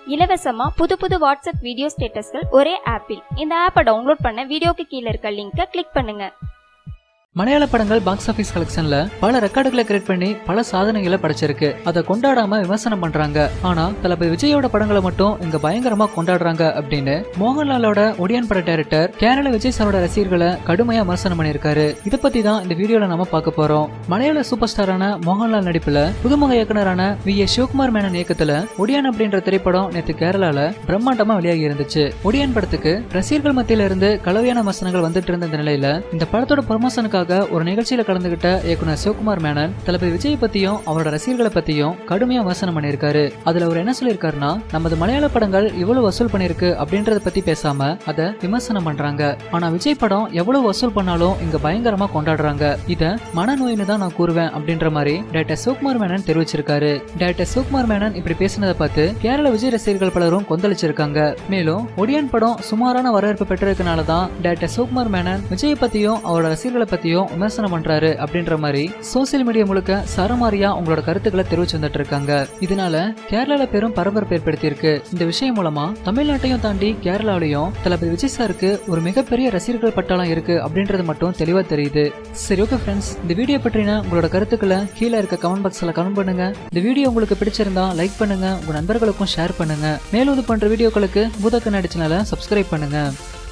இலவசமா புது புது வாட்ஸ்அப் வீடியோ ஸ்டேட்டஸ்கள் ஒரே ஆப்பில் இந்த ஆப்பை டவுன்லோட் பண்ண வீடியோக்கு கீழே இருக்க லிங்கை கிளிக் பண்ணுங்க மலையாள படங்கள் பாக்ஸ் ஆபீஸ் கலெக்ஷன்ல பல ரெக்கார்டுகளை கிரியேட் பண்ணி பல சாதனைகளை படைச்சிருக்கு அதை கொண்டாடாம விமர்சனம் பண்றாங்க ஆனா தளபதி விஜயோட படங்களை மட்டும் இங்க பயங்கரமா கொண்டாடுறாங்க அப்படின்னு மோகன்லாலோட ஒடியான் பட டைரக்டர் கேரள விஜய் சாரோட ரசிகர்களை கடுமையா விமர்சனம் பண்ணியிருக்காரு இதை பத்தி தான் இந்த வீடியோல நம்ம பார்க்க போறோம் மலையாள சூப்பர் ஸ்டாரான மோகன்லால் நடிப்புல புதுமுக இயக்குனரான வி எஸ் சிவகுமார் மேனன் இயக்கத்துல ஒடியான் அப்படின்ற திரைப்படம் நேத்து கேரளால பிரம்மாண்டமா வெளியாகி இருந்துச்சு ஒடியான் படத்துக்கு ரசிகர்கள் மத்தியில இருந்து கலவையான விமர்சனங்கள் வந்துட்டு இருந்த இந்த நிலையில இந்த படத்தோட ப்ரொமோஷனுக்காக ஒரு நிகழ்ச்சியில கலந்துகிட்ட இயக்குனர் சிவகுமார் மேனன் தளபதி விஜய் பத்தியும் அவரோட ரசிகர்களை பத்தியும் கடுமையா விமர்சனம் பண்ணியிருக்காரு அதுல அவர் என்ன சொல்லியிருக்காருன்னா நமது மலையாள படங்கள் இவ்வளவு வசூல் பண்ணிருக்கு அப்படின்றத பத்தி பேசாம அதை விமர்சனம் பண்றாங்க ஆனா விஜய் படம் எவ்வளவு வசூல் பண்ணாலும் இங்க பயங்கரமா கொண்டாடுறாங்க இத மனநோயின்னு தான் நான் கூறுவேன் அப்படின்ற மாதிரி டேரக்டர் சிவகுமார் மேனன் தெரிவிச்சிருக்காரு டேரக்டர் சிவகுமார் மேனன் இப்படி பேசினதை பார்த்து கேரள விஜய் ரசிகர்கள் பலரும் கொந்தளிச்சிருக்காங்க மேலும் ஒடியான் படம் சுமாரான வரவேற்பு பெற்றிருக்கனால தான் டேரக்டர் சிவகுமார் மேனன் விஜய் பத்தியும் அவரோட ரசிகர்களை பத்தியும் விமர்சனம் பண்றாரு அப்படின்ற மாதிரி சோசியல் மீடியா முழுக்க சரமாரியா உங்களோட கருத்துக்களை தெரிவிச்சு வந்துட்டு இருக்காங்க இதனால கேரளால பெரும் பரபரப்பு ஏற்படுத்தியிருக்கு இந்த விஷயம் மூலமா தமிழ்நாட்டையும் தாண்டி கேரளாவிலையும் தளபதி விஜய் சாருக்கு ஒரு மிகப்பெரிய ரசிகர்கள் பட்டாளம் இருக்கு அப்படின்றது மட்டும் தெளிவா தெரியுது சரி ஓகே ஃப்ரெண்ட்ஸ் இந்த வீடியோ பற்றின உங்களோட கருத்துக்களை கீழே இருக்க கமெண்ட் பாக்ஸ்ல கமெண்ட் பண்ணுங்க இந்த வீடியோ உங்களுக்கு பிடிச்சிருந்தா லைக் பண்ணுங்க உங்க நண்பர்களுக்கும் ஷேர் பண்ணுங்க மேலும் இது பண்ற வீடியோக்களுக்கு பூதக்க நடிச்சனால சப்ஸ்கிரைப் பண்ணுங்க